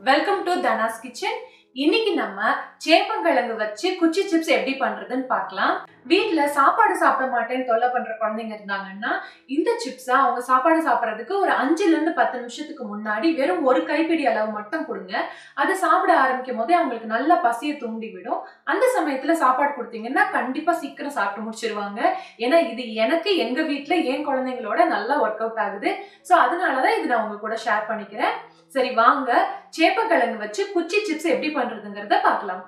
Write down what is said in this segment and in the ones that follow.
welcome to தனாஸ் kitchen இன்னைக்கு நம்ம சேப்பங்கிழங்கு வச்சு குச்சி சிப்ஸ் எப்படி பண்றதுன்னு பார்க்கலாம் வீட்ல சாப்பாடு சாப்பிட மாட்டேன்னு தொல்லை பண்ற குழந்தைங்க இருந்தாங்கன்னா இந்த சிப்ஸை அவங்க சாப்பாடு சாப்பிட்றதுக்கு ஒரு அஞ்சுல இருந்து பத்து நிமிஷத்துக்கு முன்னாடி வெறும் ஒரு கைப்பிடி அளவு மட்டும் கொடுங்க அதை சாப்பிட ஆரம்பிக்கும் போதே அவங்களுக்கு நல்ல பசியை தூண்டி விடும் அந்த சமயத்துல சாப்பாடு கொடுத்தீங்கன்னா கண்டிப்பா சீக்கிரம் சாப்பிட்டு முடிச்சிருவாங்க ஏன்னா இது எனக்கு எங்க வீட்ல என் குழந்தைங்களோட நல்லா ஒர்க் அவுட் ஆகுது ஸோ அதனாலதான் இது நான் உங்க கூட ஷேர் பண்ணிக்கிறேன் சரி வாங்க சேப்பக்கிழங்கு வச்சு குச்சி சிப்ஸ் எப்படி பண்றதுங்கிறத பார்க்கலாம்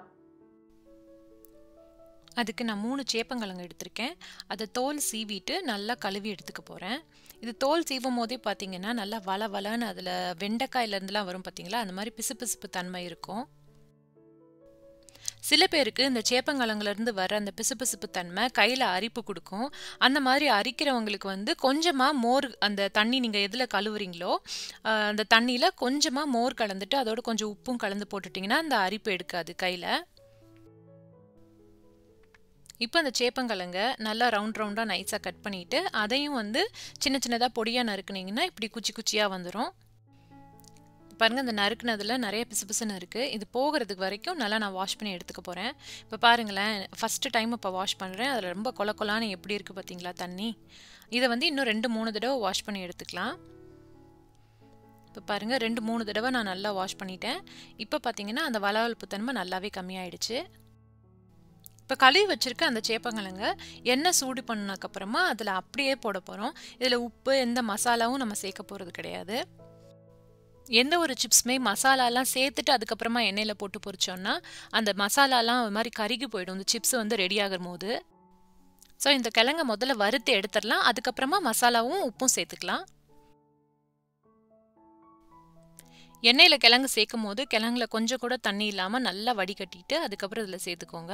அதுக்கு நான் மூணு சேப்பங்கிழங்கு எடுத்திருக்கேன் அதை தோல் சீவிட்டு நல்லா கழுவி எடுத்துக்க போகிறேன் இது தோல் சீவும் போதே பார்த்தீங்கன்னா நல்லா வள வளன்னு அதில் வெண்டைக்காயிலேருந்துலாம் வரும் பார்த்தீங்களா அந்த மாதிரி பிசு பிசுப்பு தன்மை இருக்கும் சில பேருக்கு இந்த சேப்பங்கிழங்குலேருந்து வர அந்த பிசுபிசுப்பு தன்மை கையில் அரிப்பு கொடுக்கும் அந்த மாதிரி அரிக்கிறவங்களுக்கு வந்து கொஞ்சமாக மோர் அந்த தண்ணி நீங்கள் எதில் கழுவுறீங்களோ ஆஹ் அந்த தண்ணியில் கொஞ்சமாக மோர் கலந்துட்டு அதோட கொஞ்சம் உப்பும் கலந்து போட்டுட்டிங்கன்னா அந்த அரிப்பு எடுக்காது கையில் இப்போ அந்த சேப்பங்கிழங்க நல்லா ரவுண்ட் ரவுண்டாக நைஸாக கட் பண்ணிவிட்டு அதையும் வந்து சின்ன சின்னதாக பொடியாக நறுக்குனீங்கன்னா இப்படி குச்சி குச்சியாக வந்துடும் பாருங்கள் இந்த நறுக்குனதில் நிறைய பிசுபிசுன்னு இருக்குது இது போகிறதுக்கு வரைக்கும் நல்லா நான் வாஷ் பண்ணி எடுத்துக்க போகிறேன் இப்போ பாருங்களேன் ஃபஸ்ட்டு டைம் இப்போ வாஷ் பண்ணுறேன் அதில் ரொம்ப கொல கொலான்னு எப்படி இருக்குது பார்த்தீங்களா தண்ணி இதை வந்து இன்னும் ரெண்டு மூணு தடவை வாஷ் பண்ணி எடுத்துக்கலாம் இப்போ பாருங்கள் ரெண்டு மூணு தடவை நான் நல்லா வாஷ் பண்ணிட்டேன் இப்போ பார்த்தீங்கன்னா அந்த வளவளப்பு தன்மை நல்லாவே கம்மியாயிடுச்சு இப்போ கழுவி வச்சுருக்க அந்த சேப்பங்கிழங்க எண்ணெய் சூடு பண்ணதுக்கப்புறமா அதில் அப்படியே போட போகிறோம் இதில் உப்பு எந்த மசாலாவும் நம்ம சேர்க்க போகிறது கிடையாது எந்த ஒரு சிப்ஸுமே மசாலாலாம் சேர்த்துட்டு அதுக்கப்புறமா எண்ணெயில் போட்டு பொரிச்சோன்னா அந்த மசாலாலாம் ஒரு மாதிரி கருகி போயிடும் இந்த சிப்ஸ் வந்து ரெடி ஆகும் போது ஸோ இந்த கிழங்க முதல்ல வறுத்து எடுத்துடலாம் அதுக்கப்புறமா மசாலாவும் உப்பும் சேர்த்துக்கலாம் எண்ணெயில் கிழங்கு சேர்க்கும் போது கிழங்குல கொஞ்சம் கூட தண்ணி இல்லாமல் நல்லா வடிகட்டிட்டு அதுக்கப்புறம் இதில் சேர்த்துக்கோங்க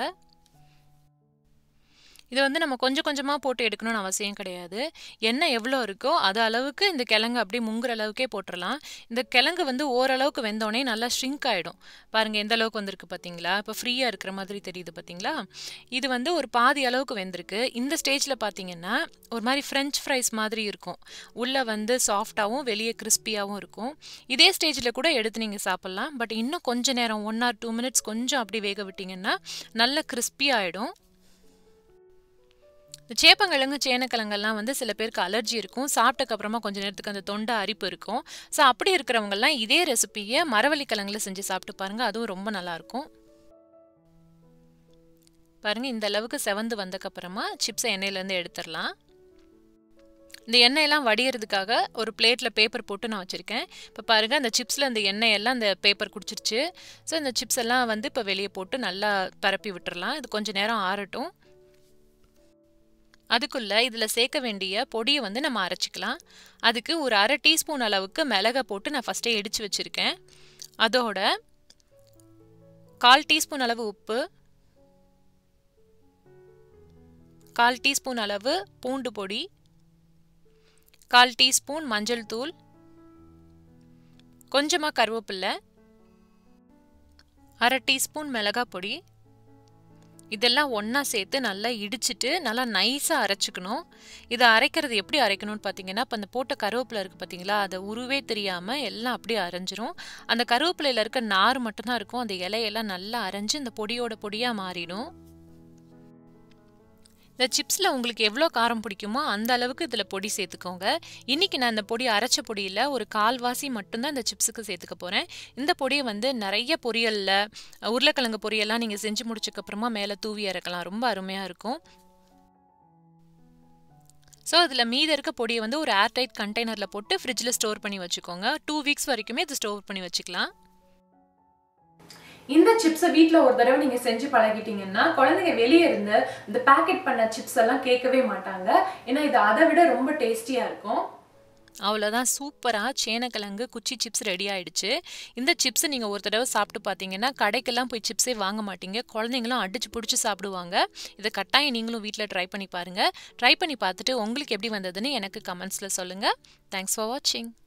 இதை வந்து நம்ம கொஞ்சம் கொஞ்சமாக போட்டு எடுக்கணும்னு அவசியம் கிடையாது எண்ணெய் எவ்வளோ இருக்கோ அது அளவுக்கு இந்த கிழங்கு அப்படியே முங்குற அளவுக்கே போட்டுடலாம் இந்த கிழங்கு வந்து ஓரளவுக்கு வெந்தோடனே நல்லா ஷ்ரிங்க் ஆகிடும் பாருங்கள் எந்த அளவுக்கு வந்திருக்கு பார்த்தீங்களா இப்போ ஃப்ரீயாக இருக்கிற மாதிரி தெரியுது பார்த்தீங்களா இது வந்து ஒரு பாதி அளவுக்கு வெந்திருக்கு இந்த ஸ்டேஜில் பார்த்தீங்கன்னா ஒரு மாதிரி ஃப்ரெஞ்ச் ஃப்ரைஸ் மாதிரி இருக்கும் உள்ளே வந்து சாஃப்டாகவும் வெளியே கிறிஸ்பியாகவும் இருக்கும் இதே ஸ்டேஜில் கூட எடுத்து நீங்கள் சாப்பிட்லாம் பட் இன்னும் கொஞ்சம் நேரம் ஒன் ஆர் டூ மினிட்ஸ் கொஞ்சம் அப்படி வேக விட்டிங்கன்னா நல்ல கிறிஸ்பி ஆகிடும் இந்த சேப்பங்கிழங்கு சேனக்கிழங்கெல்லாம் வந்து சில பேருக்கு அலர்ஜி இருக்கும் சாப்பிட்டக்கப்புறமா கொஞ்சம் நேரத்துக்கு அந்த தொண்டை அரிப்பு இருக்கும் ஸோ அப்படி இருக்கிறவங்கெல்லாம் இதே ரெசிபியை மரவள்ளிக்கிழங்குல செஞ்சு சாப்பிட்டு பாருங்கள் அதுவும் ரொம்ப நல்லாயிருக்கும் பாருங்கள் இந்த அளவுக்கு செவந்து வந்தக்கப்புறமா சிப்ஸை எண்ணெயிலேருந்து எடுத்துடலாம் இந்த எண்ணெயெல்லாம் வடிகிறதுக்காக ஒரு பிளேட்டில் பேப்பர் போட்டு நான் வச்சுருக்கேன் இப்போ பாருங்கள் அந்த சிப்ஸில் அந்த எண்ணெயெல்லாம் அந்த பேப்பர் குடிச்சிருச்சு ஸோ இந்த சிப்ஸ் எல்லாம் வந்து இப்போ வெளியே போட்டு நல்லா பரப்பி விட்டுறலாம் இது கொஞ்சம் நேரம் ஆறட்டும் அதுக்குள்ளே இதில் சேர்க்க வேண்டிய பொடியை வந்து நம்ம அரைச்சிக்கலாம் அதுக்கு ஒரு அரை டீஸ்பூன் அளவுக்கு மிளகை போட்டு நான் ஃபஸ்ட்டே இடித்து வச்சுருக்கேன் அதோட கால் டீஸ்பூன் அளவு உப்பு கால் டீஸ்பூன் அளவு பூண்டு பொடி கால் டீஸ்பூன் மஞ்சள் தூள் கொஞ்சமாக கருவேப்பில்லை அரை டீஸ்பூன் மிளகாய் பொடி இதெல்லாம் ஒன்றா சேர்த்து நல்லா இடிச்சிட்டு நல்லா நைஸாக அரைச்சிக்கணும் இதை அரைக்கிறது எப்படி அரைக்கணும்னு பார்த்தீங்கன்னா இப்போ அந்த போட்ட கருவேப்பிலை இருக்குது பார்த்தீங்களா அதை உருவே தெரியாமல் எல்லாம் அப்படியே அரைஞ்சிரும் அந்த கருவேப்பிலையில் இருக்க நார் மட்டும்தான் இருக்கும் அந்த இலையெல்லாம் நல்லா அரைஞ்சு இந்த பொடியோட பொடியாக மாறிடும் இந்த சிப்ஸில் உங்களுக்கு எவ்வளோ காரம் பிடிக்குமோ அந்த அளவுக்கு இதில் பொடி சேர்த்துக்கோங்க இன்றைக்கி நான் இந்த பொடி அரைச்ச பொடியில் ஒரு கால்வாசி மட்டும்தான் இந்த சிப்ஸுக்கு சேர்த்துக்க போகிறேன் இந்த பொடியை வந்து நிறைய பொரியலில் உருளைக்கிழங்கு பொரியெல்லாம் நீங்கள் செஞ்சு முடிச்சக்கப்புறமா மேலே தூவி இறக்கலாம் ரொம்ப அருமையாக இருக்கும் ஸோ இதில் மீத இருக்க பொடியை வந்து ஒரு ஏர்டைட் கண்டெய்னரில் போட்டு ஃப்ரிட்ஜில் ஸ்டோர் பண்ணி வச்சுக்கோங்க டூ வீக்ஸ் வரைக்குமே இது ஸ்டோர் பண்ணி வச்சுக்கலாம் இந்த சிப்ஸை வீட்டில் ஒரு தடவை நீங்கள் செஞ்சு பழகிட்டீங்கன்னா குழந்தைங்க வெளியே இருந்து இந்த பேக்கெட் பண்ண சிப்ஸ் எல்லாம் கேட்கவே மாட்டாங்க ஏன்னா இது அதை விட ரொம்ப டேஸ்டியாக இருக்கும் அவ்வளோதான் சூப்பராக சேனக்கிழங்கு குச்சி சிப்ஸ் ரெடி ஆயிடுச்சு இந்த சிப்ஸ் நீங்கள் ஒரு தடவை சாப்பிட்டு பார்த்தீங்கன்னா கடைக்கெல்லாம் போய் சிப்ஸே வாங்க மாட்டீங்க குழந்தைங்களும் அடிச்சு பிடிச்சி சாப்பிடுவாங்க இதை கட்டாயம் நீங்களும் வீட்டில் ட்ரை பண்ணி பாருங்கள் ட்ரை பண்ணி பார்த்துட்டு உங்களுக்கு எப்படி வந்ததுன்னு எனக்கு கமெண்ட்ஸில் சொல்லுங்கள் தேங்க்ஸ் ஃபார் வாட்சிங்